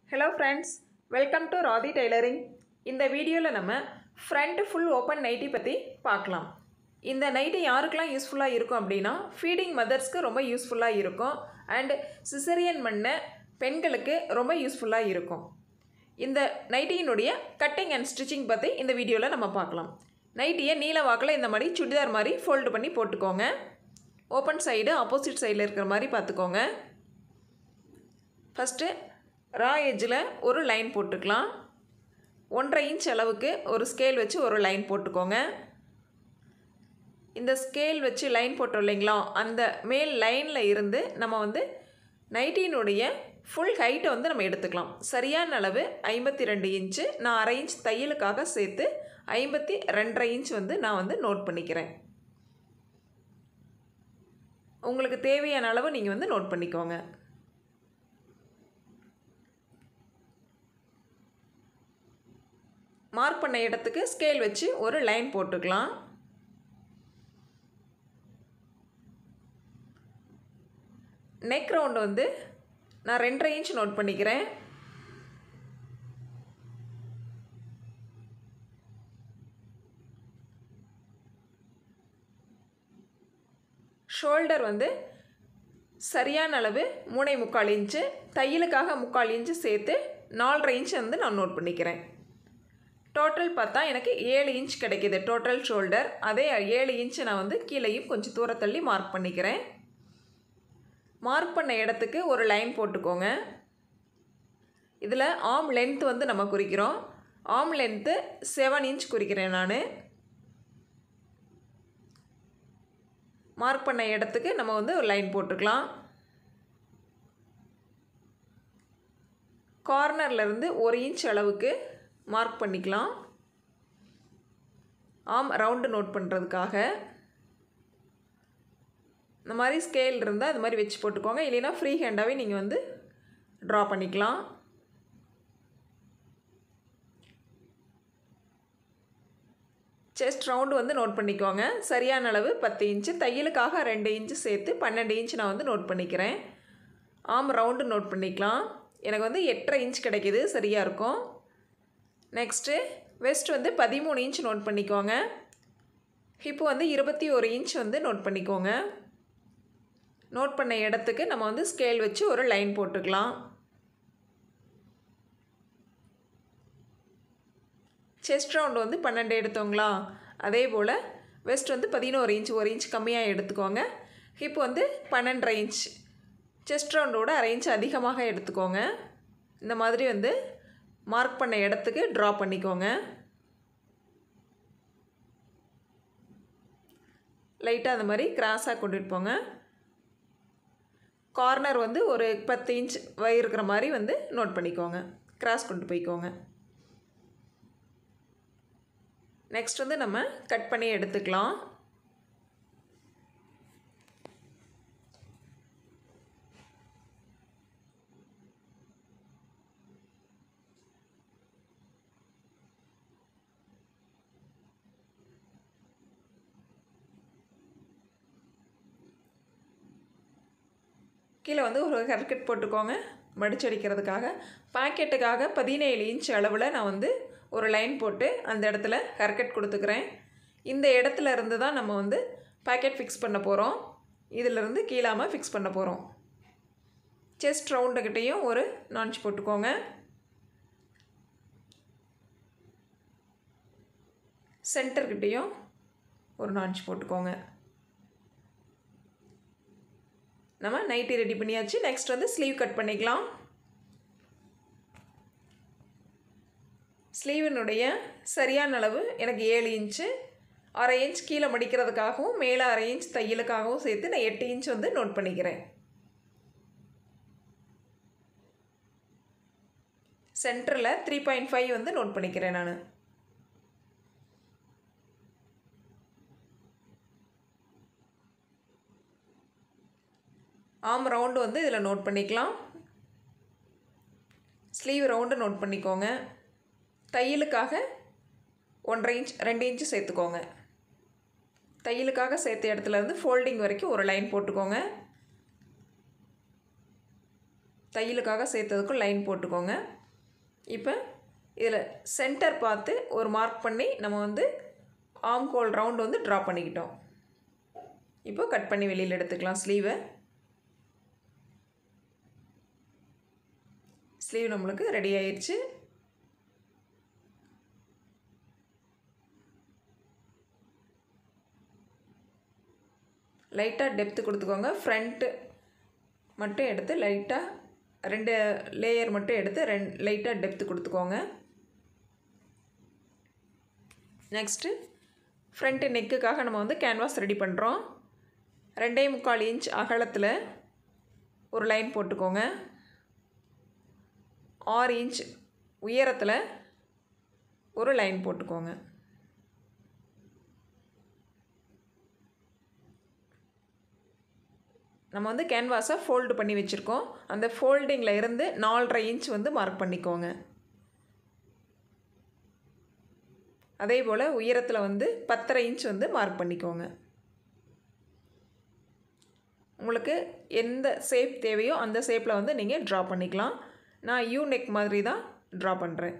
hello friends welcome to Radhi tailoring இந்த வீடியோவில் நம்ம ஃப்ரண்ட் ஃபுல் ஓப்பன் நைட்டி பற்றி பார்க்கலாம் இந்த நைட்டி யாருக்கெல்லாம் யூஸ்ஃபுல்லாக இருக்கும் அப்படின்னா ஃபீடிங் மதர்ஸ்க்கு ரொம்ப யூஸ்ஃபுல்லாக இருக்கும் அண்ட் சிசரியன் பண்ண பெண்களுக்கு ரொம்ப யூஸ்ஃபுல்லாக இருக்கும் இந்த நைட்டியினுடைய கட்டிங் அண்ட் ஸ்டிச்சிங் பற்றி இந்த வீடியோவில் நம்ம பார்க்கலாம் நைட்டியை நீல வாக்கில் இந்த மாதிரி சுடிதார் மாதிரி ஃபோல்டு பண்ணி போட்டுக்கோங்க ஓப்பன் சைடு ஆப்போசிட் சைடில் இருக்கிற மாதிரி பார்த்துக்கோங்க ஃபஸ்ட்டு ரா எஜ்ஜில் ஒரு லைன் போட்டுக்கலாம் ஒன்றரை இன்ச் அளவுக்கு ஒரு ஸ்கேல் வச்சு ஒரு லைன் போட்டுக்கோங்க இந்த ஸ்கேல் வச்சு லைன் போட்டோம் இல்லைங்களா அந்த மேல் லைனில் இருந்து நம்ம வந்து நைட்டினுடைய ஃபுல் ஹைட்டை வந்து நம்ம எடுத்துக்கலாம் சரியான அளவு ஐம்பத்தி ரெண்டு இன்ச்சு நான் அரை இன்ச் தையலுக்காக சேர்த்து ஐம்பத்தி ரெண்டரை இன்ச் வந்து நான் வந்து நோட் பண்ணிக்கிறேன் உங்களுக்கு தேவையான அளவு நீங்கள் வந்து நோட் பண்ணிக்கோங்க மார்க் பண்ண இடத்துக்கு ஸ்கேல் வச்சு ஒரு லைன் போட்டுக்கலாம் நெக் ரவுண்ட் வந்து நான் ரெண்டரை இன்ச் நோட் பண்ணிக்கிறேன் ஷோல்டர் வந்து சரியான அளவு மூணை முக்கால் இன்ச்சு தையலுக்காக முக்கால் இன்ச்சு சேர்த்து நாலரை இன்ச் வந்து நான் நோட் பண்ணிக்கிறேன் டோட்டல் பார்த்தா எனக்கு ஏழு இன்ச் கிடைக்கிது டோட்டல் ஷோல்டர் அதே ஏழு இன்ச்சு நான் வந்து கீழேயும் கொஞ்சம் தூரத்தள்ளி மார்க் பண்ணிக்கிறேன் மார்க் பண்ண இடத்துக்கு ஒரு லைன் போட்டுக்கோங்க இதில் ஆம் லென்த் வந்து நம்ம குறிக்கிறோம் ஆம் லென்த்து செவன் இன்ச் குறிக்கிறேன் நான் மார்க் பண்ண இடத்துக்கு நம்ம வந்து ஒரு லைன் போட்டுக்கலாம் கார்னர்லேருந்து ஒரு இன்ச் அளவுக்கு மார்க் பண்ணிக்கலாம் ஆம் ரவுண்டு நோட் பண்ணுறதுக்காக இந்த மாதிரி ஸ்கேல் இருந்தால் அது மாதிரி வச்சு போட்டுக்கோங்க இல்லைன்னா ஃப்ரீ ஹேண்டாகவே நீங்கள் வந்து ட்ரா பண்ணிக்கலாம் செஸ்ட் ரவுண்டு வந்து நோட் பண்ணிக்கோங்க சரியான அளவு பத்து இன்ச்சு தையலுக்காக ரெண்டு இன்ச்சு சேர்த்து பன்னெண்டு இன்ச்சு நான் வந்து நோட் பண்ணிக்கிறேன் ஆம் ரவுண்டு நோட் பண்ணிக்கலாம் எனக்கு வந்து எட்டரை இன்ச் கிடைக்கிது சரியாக இருக்கும் நெக்ஸ்ட்டு வெஸ்ட் வந்து பதிமூணு இன்ச் நோட் பண்ணிக்கோங்க ஹிப்பு வந்து இருபத்தி ஒரு இன்ச் வந்து நோட் பண்ணிக்கோங்க நோட் பண்ண இடத்துக்கு நம்ம வந்து ஸ்கேல் வச்சு ஒரு லைன் போட்டுக்கலாம் செஸ்ட் ரவுண்டு வந்து பன்னெண்டு எடுத்தோங்களா அதே போல் வெஸ்ட் வந்து பதினோரு இன்ச் ஒரு இன்ச் கம்மியாக எடுத்துக்கோங்க ஹிப் வந்து பன்னெண்டரை இன்ச் செஸ்ட் ரவுண்டோட அரை இன்ச் அதிகமாக எடுத்துக்கோங்க இந்த மாதிரி வந்து மார்க் பண்ண இடத்துக்கு ட்ரா பண்ணிக்கோங்க லைட்டாக அந்த மாதிரி கிராஸாக கொண்டுட்டு போங்க கார்னர் வந்து ஒரு பத்து இன்ச் இருக்கிற மாதிரி வந்து நோட் பண்ணிக்கோங்க கிராஸ் கொண்டு போய்க்கோங்க நெக்ஸ்ட் வந்து நம்ம கட் பண்ணி எடுத்துக்கலாம் கீழே வந்து ஒரு ஹெர்கட் போட்டுக்கோங்க மடிச்சடிக்கிறதுக்காக பாக்கெட்டுக்காக பதினேழு இன்ச் அளவில் நான் வந்து ஒரு லைன் போட்டு அந்த இடத்துல ஹெர்கட் கொடுத்துக்கிறேன் இந்த இடத்துல இருந்து தான் நம்ம வந்து பாக்கெட் ஃபிக்ஸ் பண்ண போகிறோம் இதிலிருந்து கீழாமல் ஃபிக்ஸ் பண்ண போகிறோம் செஸ்ட் ரவுண்டுக்கிட்டேயும் ஒரு நான்ச் போட்டுக்கோங்க சென்டர்கிட்டேயும் ஒரு நான்ச் போட்டுக்கோங்க நம்ம நைட்டி ரெடி பண்ணியாச்சு நெக்ஸ்ட் வந்து ஸ்லீவ் கட் பண்ணிக்கலாம் ஸ்லீவினுடைய சரியான அளவு எனக்கு ஏழு இன்ச்சு அரை இன்ச் கீழே மடிக்கிறதுக்காகவும் மேலே அரை இன்ச் தையலுக்காகவும் சேர்த்து நான் எட்டு இன்ச் வந்து நோட் பண்ணிக்கிறேன் சென்டரில் த்ரீ பாயிண்ட் ஃபைவ் வந்து நோட் பண்ணிக்கிறேன் நான் ஆம் ரவுண்டு வந்து இதில் நோட் பண்ணிக்கலாம் ஸ்லீவ் ரவுண்டு நோட் பண்ணிக்கோங்க தையலுக்காக ஒன்றரை இன்ச் ரெண்டு இன்ச்சு சேர்த்துக்கோங்க தையலுக்காக சேர்த்த இடத்துல இருந்து ஃபோல்டிங் வரைக்கும் ஒரு லைன் போட்டுக்கோங்க தையலுக்காக சேர்த்ததுக்கும் லைன் போட்டுக்கோங்க இப்போ இதில் சென்டர் பார்த்து ஒரு மார்க் பண்ணி நம்ம வந்து ஆம் கோல் ரவுண்ட் வந்து ட்ரா பண்ணிக்கிட்டோம் இப்போ கட் பண்ணி வெளியில் எடுத்துக்கலாம் ஸ்லீவை ஸ்லீவ் நம்மளுக்கு ரெடி ஆயிடுச்சு லைட்டாக டெப்த்து கொடுத்துக்கோங்க ஃப்ரண்ட்டு மட்டும் எடுத்து லைட்டாக ரெண்டு லேயர் மட்டும் எடுத்து ரெண் லைட்டாக டெப்த்து கொடுத்துக்கோங்க நெக்ஸ்ட்டு ஃப்ரண்ட்டு நெக்குக்காக நம்ம வந்து கேன்வாஸ் ரெடி பண்ணுறோம் ரெண்டே முக்கால் இன்ச் அகலத்தில் ஒரு லைன் போட்டுக்கோங்க ஆறு இன்ச் உயரத்தில் ஒரு லைன் போட்டுக்கோங்க நம்ம வந்து கேன்வாஸை ஃபோல்டு பண்ணி வச்சுருக்கோம் அந்த ஃபோல்டிங்கில் இருந்து நாலரை இன்ச் வந்து மார்க் பண்ணிக்கோங்க அதே போல் உயரத்தில் வந்து பத்தரை இன்ச் வந்து மார்க் பண்ணிக்கோங்க உங்களுக்கு எந்த ஷேப் தேவையோ அந்த ஷேப்பில் வந்து நீங்கள் ட்ரா பண்ணிக்கலாம் நான் யூ நெக் மாதிரி தான் ட்ரா பண்ணுறேன்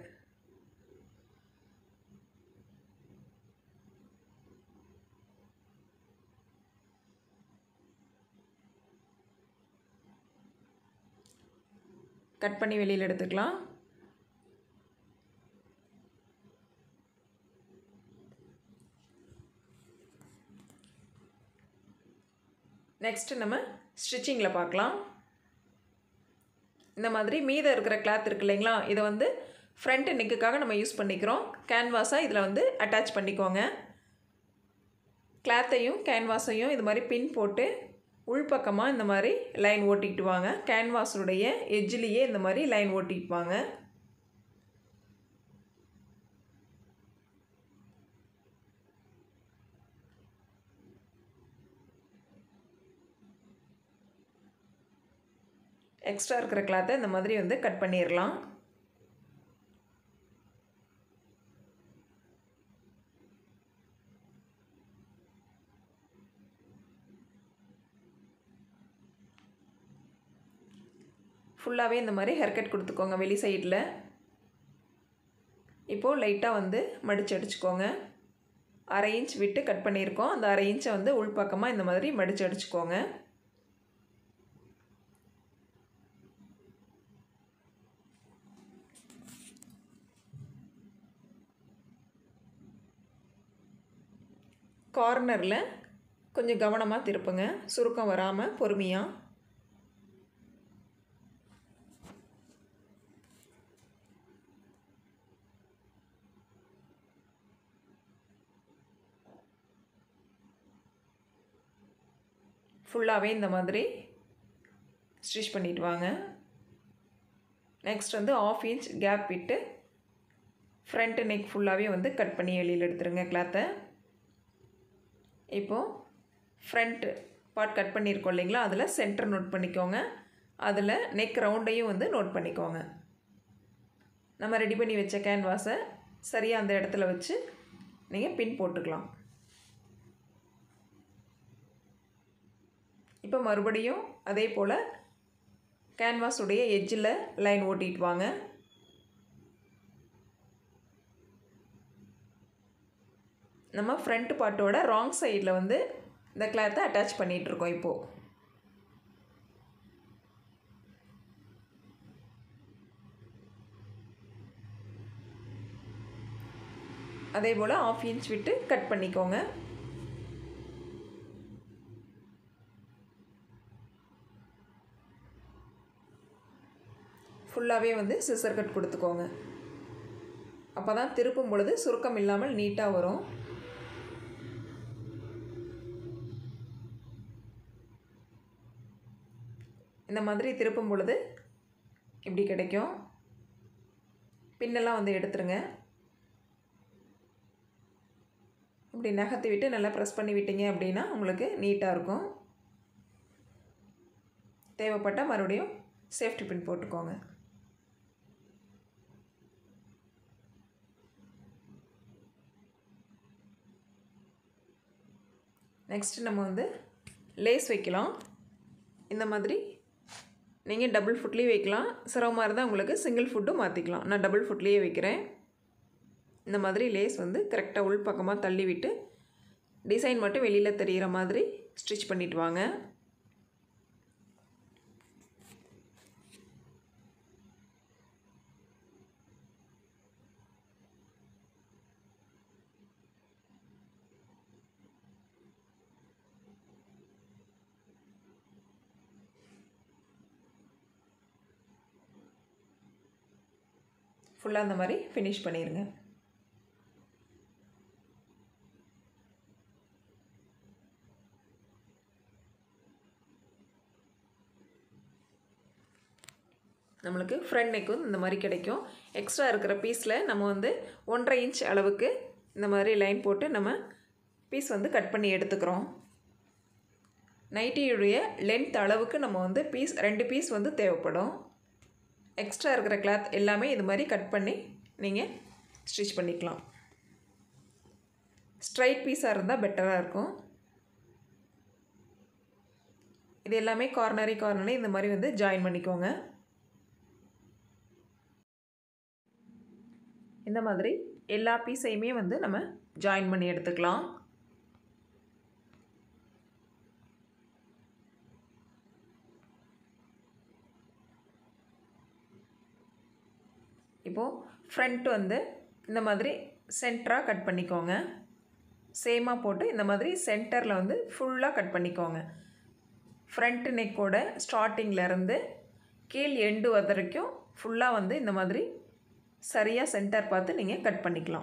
கட் பண்ணி வெளியில் எடுத்துக்கலாம் நெக்ஸ்ட்டு நம்ம ஸ்டிச்சிங்கில் பார்க்கலாம் இந்த மாதிரி மீதம் இருக்கிற கிளாத் இருக்கு இல்லைங்களா இதை வந்து ஃப்ரண்ட் நெக்குக்காக நம்ம யூஸ் பண்ணிக்கிறோம் கேன்வாஸாக இதில் வந்து அட்டாச் பண்ணிக்கோங்க கிளாத்தையும் கேன்வாஸையும் இது மாதிரி பின் போட்டு உள்பக்கமாக இந்த மாதிரி லைன் ஓட்டிக்கிட்டு வாங்க கேன்வாஸுடைய எஜ்ஜிலேயே இந்த மாதிரி லைன் ஓட்டிக்கிட்டு வாங்க எக்ஸ்ட்ரா இருக்கிற கிளாத்தை இந்த மாதிரி வந்து கட் பண்ணிடலாம் ஃபுல்லாகவே இந்த மாதிரி ஹேர் கட் கொடுத்துக்கோங்க வெளி சைடில் இப்போது லைட்டாக வந்து மடித்து அடிச்சுக்கோங்க அரை இன்ச் விட்டு கட் பண்ணியிருக்கோம் அந்த அரை இன்ச்சை வந்து உள்பக்கமாக இந்த மாதிரி மடித்து அடிச்சுக்கோங்க கார்னரில் கொஞ்சம் கவனமாக திருப்புங்க சுருக்கம் வராமல் பொறுமையாக ஃபுல்லாகவே இந்த மாதிரி ஸ்டிச் பண்ணிட்டு வாங்க நெக்ஸ்ட் வந்து ஆஃப் இன்ச் கேப் விட்டு ஃப்ரண்ட் நெக் ஃபுல்லாகவே வந்து கட் பண்ணி வெளியில் எடுத்துருங்க கிளாத்தை இப்போது ஃப்ரண்ட் பார்ட் கட் பண்ணியிருக்கோம் இல்லைங்களா அதில் சென்டர் நோட் பண்ணிக்கோங்க அதில் நெக் ரவுண்டையும் வந்து நோட் பண்ணிக்கோங்க நம்ம ரெடி பண்ணி வச்ச கேன்வாஸை சரியாக அந்த இடத்துல வச்சு நீங்கள் பின் போட்டுக்கலாம் இப்போ மறுபடியும் அதே போல் கேன்வாஸுடைய எட்ஜில் லைன் ஓட்டிட்டு வாங்க நம்ம ஃப்ரண்ட் பார்ட்டோட ராங் சைடில் வந்து இந்த கிளாத்தை அட்டாச் பண்ணிகிட்ருக்கோம் இப்போது அதே போல் ஆஃப் இன்ச் விட்டு கட் பண்ணிக்கோங்க ஃபுல்லாகவே வந்து சிசர் கட் கொடுத்துக்கோங்க அப்போ தான் திருப்பும் பொழுது சுருக்கம் இல்லாமல் நீட்டாக வரும் இந்த மாதிரி திருப்பும் பொழுது இப்படி கிடைக்கும் பின்னெல்லாம் வந்து எடுத்துருங்க இப்படி நகர்த்தி விட்டு நல்லா ப்ரெஸ் பண்ணி விட்டீங்க அப்படின்னா உங்களுக்கு நீட்டாக இருக்கும் தேவைப்பட்டால் மறுபடியும் சேஃப்டி பின் போட்டுக்கோங்க நெக்ஸ்ட்டு நம்ம வந்து லேஸ் வைக்கலாம் இந்த மாதிரி நீங்கள் டபுள் ஃபுட்லேயும் வைக்கலாம் சிரமமாக இருந்தால் உங்களுக்கு சிங்கிள் ஃபுட்டும் மாற்றிக்கலாம் நான் டபுள் ஃபுட்லேயே வைக்கிறேன் இந்த மாதிரி லேஸ் வந்து கரெக்டாக உள் பக்கமாக தள்ளி விட்டு டிசைன் மட்டும் வெளியில் தெரிகிற மாதிரி ஸ்டிச் பண்ணிட்டு வாங்க ஃபுல்லாக அந்த மாதிரி ஃபினிஷ் பண்ணிடுங்க நம்மளுக்கு ஃப்ரண்ட் நெக் வந்து இந்த மாதிரி கிடைக்கும் எக்ஸ்ட்ரா இருக்கிற பீஸில் நம்ம வந்து ஒன்றரை இன்ச் அளவுக்கு இந்த மாதிரி லைன் போட்டு நம்ம பீஸ் வந்து கட் பண்ணி எடுத்துக்கிறோம் நைட்டியுடைய லென்த் அளவுக்கு நம்ம வந்து பீஸ் ரெண்டு பீஸ் வந்து தேவைப்படும் எக்ஸ்ட்ரா இருக்கிற கிளாத் எல்லாமே இது மாதிரி கட் பண்ணி நீங்கள் ஸ்டிச் பண்ணிக்கலாம் ஸ்ட்ரைட் பீஸாக இருந்தால் பெட்டராக இருக்கும் இது எல்லாமே கார்னரி கார்னரி இந்த மாதிரி வந்து ஜாயின் பண்ணிக்கோங்க இந்த மாதிரி எல்லா பீஸையுமே வந்து நம்ம ஜாயின் பண்ணி எடுத்துக்கலாம் இப்போது ஃப்ரண்ட் வந்து இந்த மாதிரி சென்டராக கட் பண்ணிக்கோங்க சேமாக போட்டு இந்த மாதிரி சென்டரில் வந்து ஃபுல்லாக கட் பண்ணிக்கோங்க ஃப்ரண்ட் நெக்கோட ஸ்டார்டிங்லேருந்து கீழ் எண்டு வரைக்கும் ஃபுல்லாக வந்து இந்த மாதிரி சரியாக சென்டர் பார்த்து நீங்கள் கட் பண்ணிக்கலாம்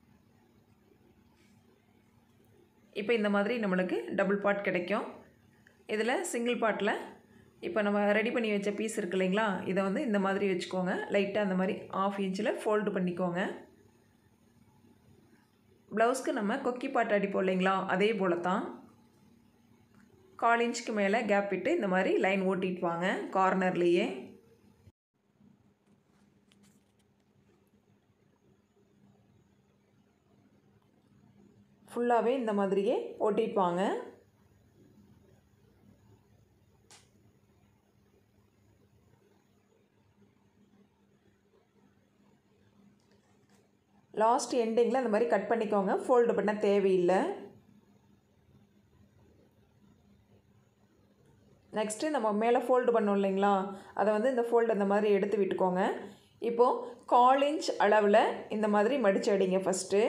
இப்போ இந்த மாதிரி நம்மளுக்கு டபுள் பார்ட் கிடைக்கும் இதில் சிங்கிள் பார்ட்டில் இப்போ நம்ம ரெடி பண்ணி வச்ச பீஸ் இருக்கு இல்லைங்களா இதை வந்து இந்த மாதிரி வச்சுக்கோங்க லைட்டாக அந்த மாதிரி ஆஃப் இன்ச்சில் ஃபோல்டு பண்ணிக்கோங்க ப்ளவுஸ்க்கு நம்ம கொக்கி பாட்டு அடிப்போம் இல்லைங்களா அதே போல் தான் கால் இன்ச்சுக்கு மேலே கேப் விட்டு இந்த மாதிரி லைன் ஓட்டிட்டு வாங்க கார்னர்லேயே ஃபுல்லாகவே இந்த மாதிரியே ஓட்டிட்டு வாங்க லாஸ்ட் எண்டிங்கில் இந்த மாதிரி கட் பண்ணிக்கோங்க ஃபோல்டு பண்ண தேவையில்லை நெக்ஸ்ட்டு நம்ம மேலே ஃபோல்டு பண்ணோம் இல்லைங்களா அதை வந்து இந்த ஃபோல்டு இந்த மாதிரி எடுத்து விட்டுக்கோங்க இப்போது கால் இன்ச் அளவில் இந்த மாதிரி மடிச்சு அடிங்க ஃபஸ்ட்டு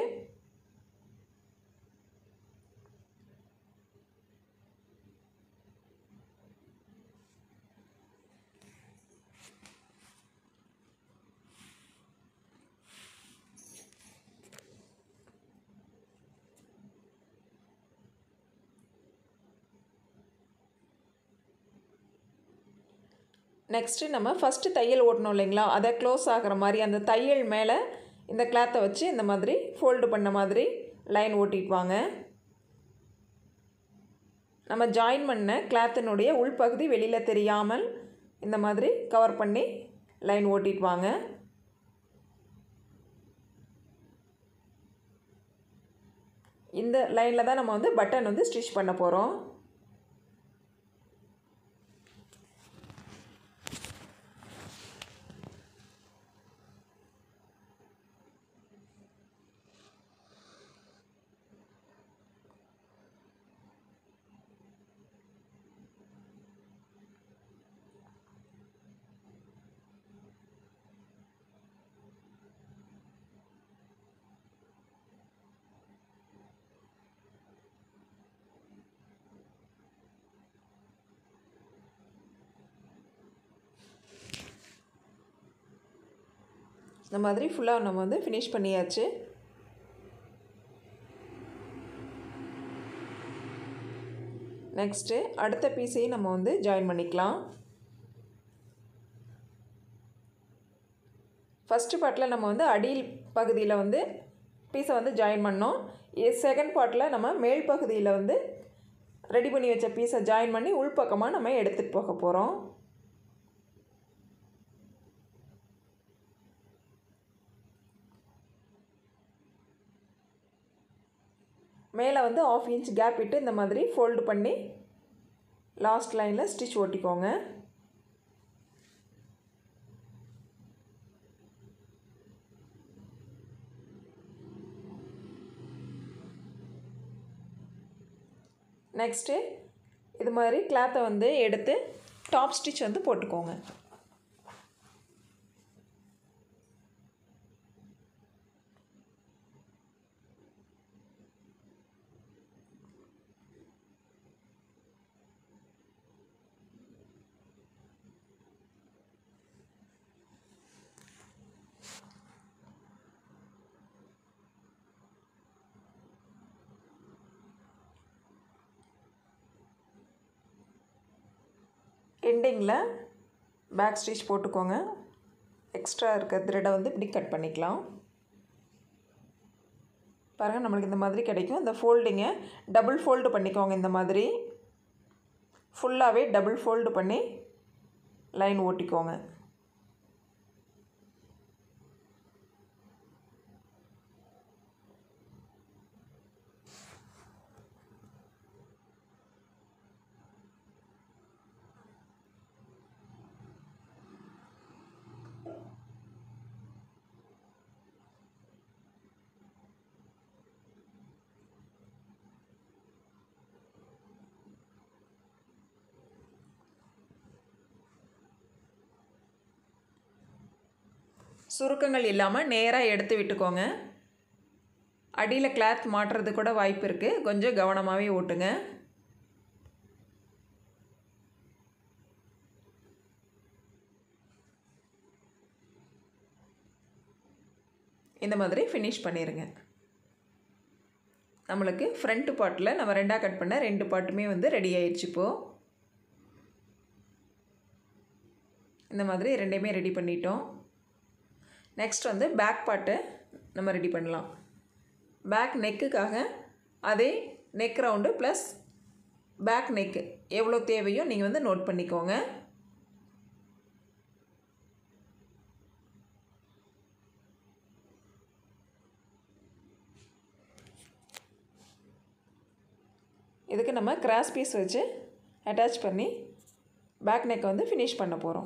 நெக்ஸ்ட்டு நம்ம ஃபஸ்ட்டு தையல் ஓட்டணும் இல்லைங்களா அதை க்ளோஸ் ஆகிற மாதிரி அந்த தையல் மேலே இந்த கிளாத்தை வச்சு இந்த மாதிரி ஃபோல்டு பண்ண மாதிரி லைன் ஓட்டிட்டு வாங்க நம்ம ஜாயின் பண்ண கிளாத்தினுடைய உள்பகுதி வெளியில் தெரியாமல் இந்த மாதிரி கவர் பண்ணி லைன் ஓட்டிட்டு வாங்க இந்த லைனில் தான் நம்ம வந்து பட்டன் வந்து ஸ்டிச் பண்ண போகிறோம் இந்த மாதிரி ஃபுல்லாக நம்ம வந்து ஃபினிஷ் பண்ணியாச்சு நெக்ஸ்ட்டு அடுத்த பீஸையும் நம்ம வந்து ஜாயின் பண்ணிக்கலாம் ஃபஸ்ட்டு பார்ட்டில் நம்ம வந்து அடியில் பகுதியில் வந்து பீஸை வந்து ஜாயின் பண்ணோம் செகண்ட் பார்ட்டில் நம்ம மேல் பகுதியில் வந்து ரெடி பண்ணி வச்ச பீஸை ஜாயின் பண்ணி உள்பக்கமாக நம்ம எடுத்துகிட்டு போக போகிறோம் மேலே வந்து ஆஃப் இன்ச் கேப் விட்டு இந்த மாதிரி ஃபோல்டு பண்ணி லாஸ்ட் லைனில் ஸ்டிச் ஓட்டிக்கோங்க நெக்ஸ்ட்டு இது மாதிரி கிளாத்தை வந்து எடுத்து டாப் ஸ்டிச் வந்து போட்டுக்கோங்க எண்டிங்கில் பேக் ஸ்டிச் போட்டுக்கோங்க எக்ஸ்ட்ரா இருக்க த்ரெட்டை வந்து இப்படி கட் பண்ணிக்கலாம் பாருங்கள் நம்மளுக்கு இந்த மாதிரி கிடைக்கும் இந்த ஃபோல்டிங்கை டபுள் ஃபோல்டு பண்ணிக்கோங்க இந்த மாதிரி ஃபுல்லாகவே டபுள் ஃபோல்டு பண்ணி லைன் ஓட்டிக்கோங்க சுருக்கங்கள் இல்லாமல் நேராக எடுத்து விட்டுக்கோங்க அடியில் கிளாத் மாட்டுறது கூட வாய்ப்பு இருக்குது கொஞ்சம் கவனமாகவே ஓட்டுங்க இந்த மாதிரி ஃபினிஷ் பண்ணிடுங்க நம்மளுக்கு ஃப்ரண்ட்டு பார்ட்டில் நம்ம ரெண்டாக கட் பண்ண ரெண்டு பார்ட்டுமே வந்து ரெடி ஆயிடுச்சு இப்போது இந்த மாதிரி ரெண்டையுமே ரெடி பண்ணிட்டோம் நெக்ஸ்ட் வந்து பேக் பார்ட்டு நம்ம ரெடி பண்ணலாம் பேக் நெக்குக்காக அதே neck round plus back neck எவ்வளோ தேவையோ நீங்கள் வந்து நோட் பண்ணிக்கோங்க இதுக்கு நம்ம கிராஸ் பீஸ் வச்சு அட்டாச் பண்ணி பேக் நெக்கை வந்து ஃபினிஷ் பண்ண போகிறோம்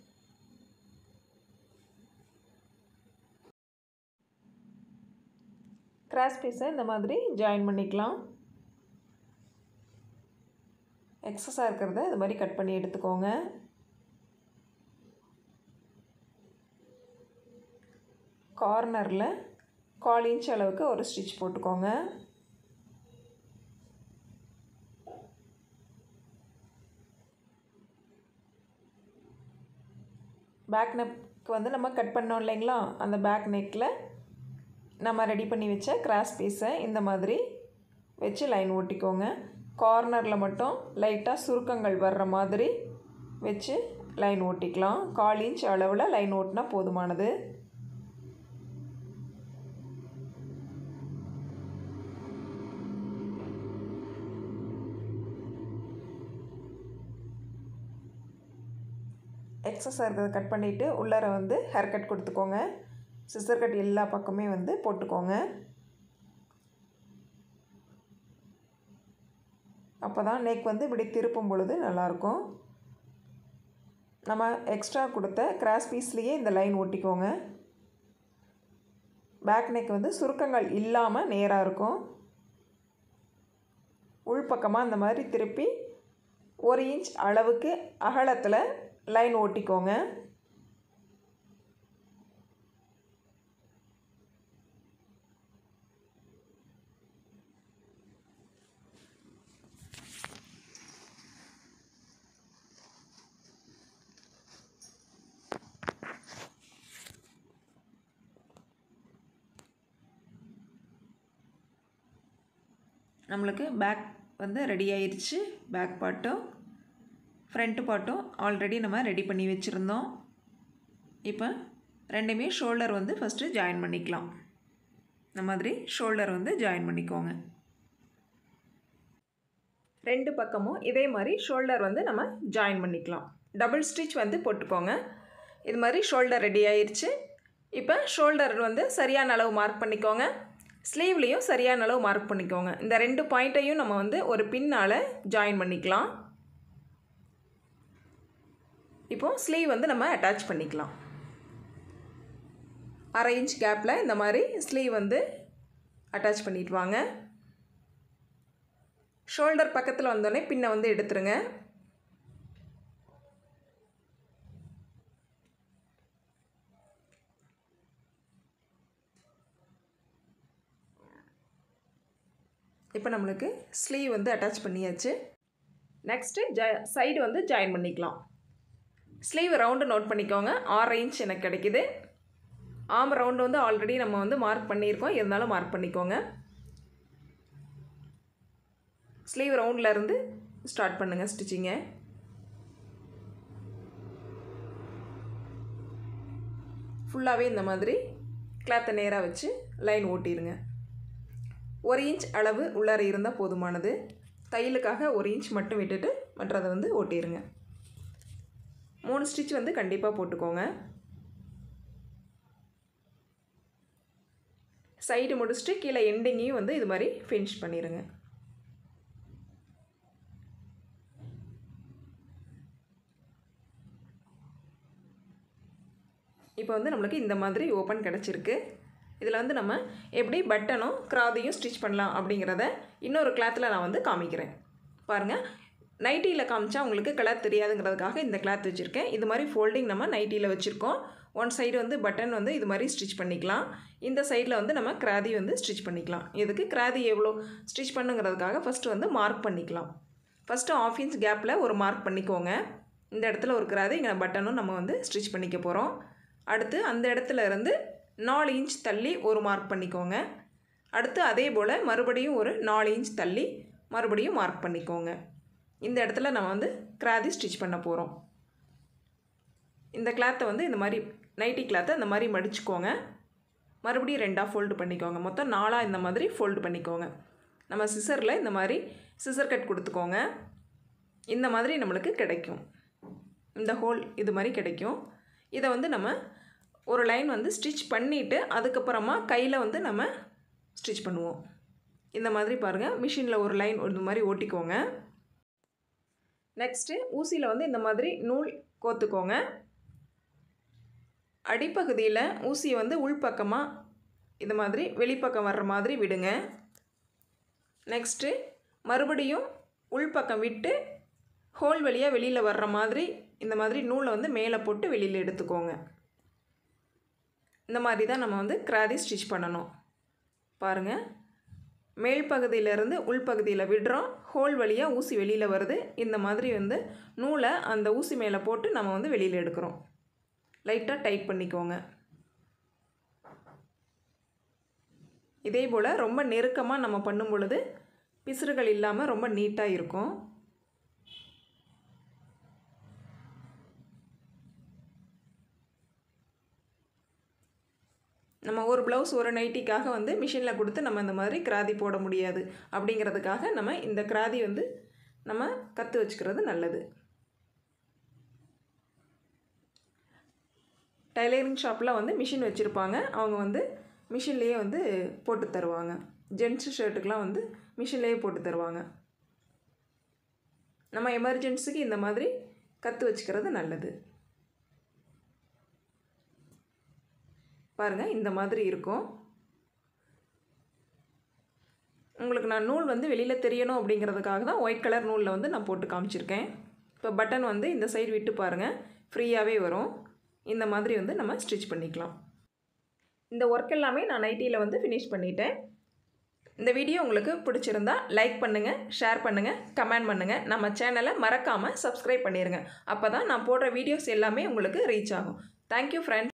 கிராஸ் பீஸை இந்த மாதிரி ஜாயின் பண்ணிக்கலாம் எக்ஸஸாக இருக்கிறத இது மாதிரி கட் பண்ணி எடுத்துக்கோங்க கார்னரில் கால் இன்ச் அளவுக்கு ஒரு ஸ்டிச் போட்டுக்கோங்க பேக் நெக் வந்து நம்ம கட் பண்ணோம் இல்லைங்களா அந்த பேக் நெக்கில் நம்ம ரெடி பண்ணி வச்ச கிராஸ் பீஸை இந்த மாதிரி வச்சு லைன் ஓட்டிக்கோங்க கார்னரில் மட்டும் லைட்டாக சுருக்கங்கள் வர்ற மாதிரி வச்சு லைன் ஓட்டிக்கலாம் கால் இன்ச் அளவில் லைன் ஓட்டினா போதுமானது எக்ஸஸாக இருக்கிறத கட் பண்ணிவிட்டு உள்ளார வந்து ஹேர் கட் கொடுத்துக்கோங்க சிசர் கட் எல்லா பக்கமே வந்து போட்டுக்கோங்க அப்போ தான் நெக் வந்து இப்படி திருப்பும் பொழுது நல்லாயிருக்கும் நம்ம எக்ஸ்ட்ரா கொடுத்த கிராஸ் பீஸ்லேயே இந்த லைன் ஒட்டிக்கோங்க பேக் நெக் வந்து சுருக்கங்கள் இல்லாமல் நேராக இருக்கும் உள்பக்கமாக இந்த மாதிரி திருப்பி ஒரு இன்ச் அளவுக்கு அகலத்தில் லைன் ஓட்டிக்கோங்க நம்மளுக்கு பேக் வந்து ரெடி ஆயிடுச்சு பேக் பார்ட்டும் ஃப்ரண்ட்டு பார்ட்டும் ஆல்ரெடி நம்ம ரெடி பண்ணி வச்சுருந்தோம் இப்போ ரெண்டுமே ஷோல்டர் வந்து ஃபஸ்ட்டு ஜாயின் பண்ணிக்கலாம் இந்த மாதிரி ஷோல்டர் வந்து ஜாயின் பண்ணிக்கோங்க ரெண்டு பக்கமும் இதே மாதிரி ஷோல்டர் வந்து நம்ம ஜாயின் பண்ணிக்கலாம் டபுள் ஸ்டிச் வந்து போட்டுக்கோங்க இது மாதிரி ஷோல்டர் ரெடி ஆயிடுச்சு இப்போ ஷோல்டர் வந்து சரியான அளவு மார்க் பண்ணிக்கோங்க ஸ்லீவ்லேயும் சரியான அளவு மார்க் பண்ணிக்கோங்க இந்த ரெண்டு பாயிண்ட்டையும் நம்ம வந்து ஒரு பின்னால் ஜாயின் பண்ணிக்கலாம் இப்போது ஸ்லீவ் வந்து நம்ம அட்டாச் பண்ணிக்கலாம் அரை இன்ச் கேப்பில் இந்த மாதிரி ஸ்லீவ் வந்து அட்டாச் பண்ணிட்டு வாங்க ஷோல்டர் பக்கத்தில் வந்தோடனே பின்னை வந்து எடுத்துருங்க இப்போ நம்மளுக்கு ஸ்லீவ் வந்து அட்டாச் பண்ணியாச்சு நெக்ஸ்ட்டு ஜ சைடு வந்து ஜாயின் பண்ணிக்கலாம் ஸ்லீவ் ரவுண்டு நோட் பண்ணிக்கோங்க ஆறு இன்ச் எனக்கு கிடைக்குது ஆம் ரவுண்டு வந்து ஆல்ரெடி நம்ம வந்து மார்க் பண்ணியிருக்கோம் இருந்தாலும் மார்க் பண்ணிக்கோங்க ஸ்லீவ் ரவுண்ட்லேருந்து ஸ்டார்ட் பண்ணுங்கள் ஸ்டிச்சிங்கை ஃபுல்லாகவே இந்த மாதிரி கிளாத்தை நேராக வச்சு லைன் ஓட்டிடுங்க ஒரு இன்ச் அளவு உள்ளார இருந்தால் போதுமானது தையலுக்காக ஒரு இன்ச் மட்டும் விட்டுட்டு மற்றதை வந்து ஓட்டிடுங்க மூணு ஸ்டிச் வந்து கண்டிப்பாக போட்டுக்கோங்க சைடு முடிச்சுட்டு கீழே எண்டிங்கையும் வந்து இது மாதிரி ஃபினிஷ் பண்ணிடுங்க இப்போ வந்து நம்மளுக்கு இந்த மாதிரி ஓப்பன் கிடச்சிருக்கு இதில் வந்து நம்ம எப்படி பட்டனும் கிராதையும் ஸ்டிச் பண்ணலாம் அப்படிங்கிறத இன்னொரு கிளாத்தில் நான் வந்து காமிக்கிறேன் பாருங்கள் நைட்டியில் காமிச்சா உங்களுக்கு கலர் தெரியாதுங்கிறதுக்காக இந்த கிளாத் வச்சுருக்கேன் இது மாதிரி ஃபோல்டிங் நம்ம நைட்டியில் வச்சுருக்கோம் ஒன் சைடு வந்து பட்டன் வந்து இது மாதிரி ஸ்டிச் பண்ணிக்கலாம் இந்த சைடில் வந்து நம்ம கிராதி வந்து ஸ்டிச் பண்ணிக்கலாம் இதுக்கு கிராதி எவ்வளோ ஸ்டிச் பண்ணுங்கிறதுக்காக ஃபஸ்ட்டு வந்து மார்க் பண்ணிக்கலாம் ஃபஸ்ட்டு ஆஃப் இன்ச் கேப்பில் ஒரு மார்க் பண்ணிக்கோங்க இந்த இடத்துல ஒரு கிராதி இங்கே பட்டனும் நம்ம வந்து ஸ்டிச் பண்ணிக்க போகிறோம் அடுத்து அந்த இடத்துல இருந்து நாலு இன்ச் தள்ளி ஒரு மார்க் பண்ணிக்கோங்க அடுத்து அதே போல் மறுபடியும் ஒரு நாலு இன்ச் தள்ளி மறுபடியும் மார்க் பண்ணிக்கோங்க இந்த இடத்துல நம்ம வந்து கிராதி ஸ்டிச் பண்ண போகிறோம் இந்த கிளாத்தை வந்து இந்த மாதிரி நைட்டி கிளாத்தை இந்த மாதிரி மடிச்சுக்கோங்க மறுபடியும் ரெண்டாக ஃபோல்டு பண்ணிக்கோங்க மொத்தம் நாலாக இந்த மாதிரி ஃபோல்டு பண்ணிக்கோங்க நம்ம சிசரில் இந்த மாதிரி சிசர் கட் கொடுத்துக்கோங்க இந்த மாதிரி நம்மளுக்கு கிடைக்கும் இந்த ஹோல் இது மாதிரி கிடைக்கும் இதை வந்து நம்ம ஒரு லைன் வந்து ஸ்டிச் பண்ணிவிட்டு அதுக்கப்புறமா கையில் வந்து நம்ம ஸ்டிச் பண்ணுவோம் இந்த மாதிரி பாருங்கள் மிஷினில் ஒரு லைன் ஒரு மாதிரி ஓட்டிக்கோங்க நெக்ஸ்ட்டு ஊசியில் வந்து இந்த மாதிரி நூல் கோத்துக்கோங்க அடிப்பகுதியில் ஊசியை வந்து உள்பக்கமாக இது மாதிரி வெளிப்பக்கம் வர்ற மாதிரி விடுங்க நெக்ஸ்ட்டு மறுபடியும் உள்பக்கம் விட்டு ஹோல் வழியாக வெளியில் வர்ற மாதிரி இந்த மாதிரி நூலை வந்து மேலே போட்டு வெளியில் எடுத்துக்கோங்க இந்த மாதிரி தான் நம்ம வந்து கிராதி ஸ்டிச் பண்ணணும் பாருங்கள் மேல் பகுதியிலேருந்து உள்பகுதியில் விடுறோம் ஹோல் வழியாக ஊசி வெளியில் வருது இந்த மாதிரி வந்து நூலை அந்த ஊசி மேலே போட்டு நம்ம வந்து வெளியில் எடுக்கிறோம் லைட்டாக டைட் பண்ணிக்கோங்க இதே போல் ரொம்ப நெருக்கமாக நம்ம பண்ணும் பொழுது பிசுறுகள் இல்லாமல் ரொம்ப நீட்டாக இருக்கும் நம்ம ஒரு ப்ளவுஸ் ஒரு நைட்டிக்காக வந்து மிஷினில் கொடுத்து நம்ம இந்த மாதிரி கிராதி போட முடியாது அப்படிங்கிறதுக்காக நம்ம இந்த கிராதி வந்து நம்ம கற்று வச்சுக்கிறது நல்லது டைலரிங் ஷாப்பில் வந்து மிஷின் வச்சுருப்பாங்க அவங்க வந்து மிஷின்லேயே வந்து போட்டு தருவாங்க ஜென்ஸு ஷர்ட்டுக்கெலாம் வந்து மிஷின்லேயே போட்டு தருவாங்க நம்ம எமர்ஜென்சிக்கு இந்த மாதிரி கற்று வச்சுக்கிறது நல்லது பாருங்கள் இந்த மாதிரி இருக்கும் உங்களுக்கு நான் நூல் வந்து வெளியில் தெரியணும் அப்படிங்கிறதுக்காக தான் ஒயிட் கலர் நூலில் வந்து நான் போட்டு காமிச்சிருக்கேன் இப்போ பட்டன் வந்து இந்த சைடு விட்டு பாருங்கள் ஃப்ரீயாகவே வரும் இந்த மாதிரி வந்து நம்ம ஸ்டிச் பண்ணிக்கலாம் இந்த ஒர்க் எல்லாமே நான் நைட்டியில் வந்து ஃபினிஷ் பண்ணிட்டேன் இந்த வீடியோ உங்களுக்கு பிடிச்சிருந்தா லைக் பண்ணுங்கள் ஷேர் பண்ணுங்கள் கமெண்ட் பண்ணுங்கள் நம்ம சேனலை மறக்காமல் சப்ஸ்கிரைப் பண்ணிடுங்க அப்போ தான் நான் போடுற வீடியோஸ் எல்லாமே உங்களுக்கு ரீச் ஆகும் தேங்க்யூ ஃப்ரெண்ட்ஸ்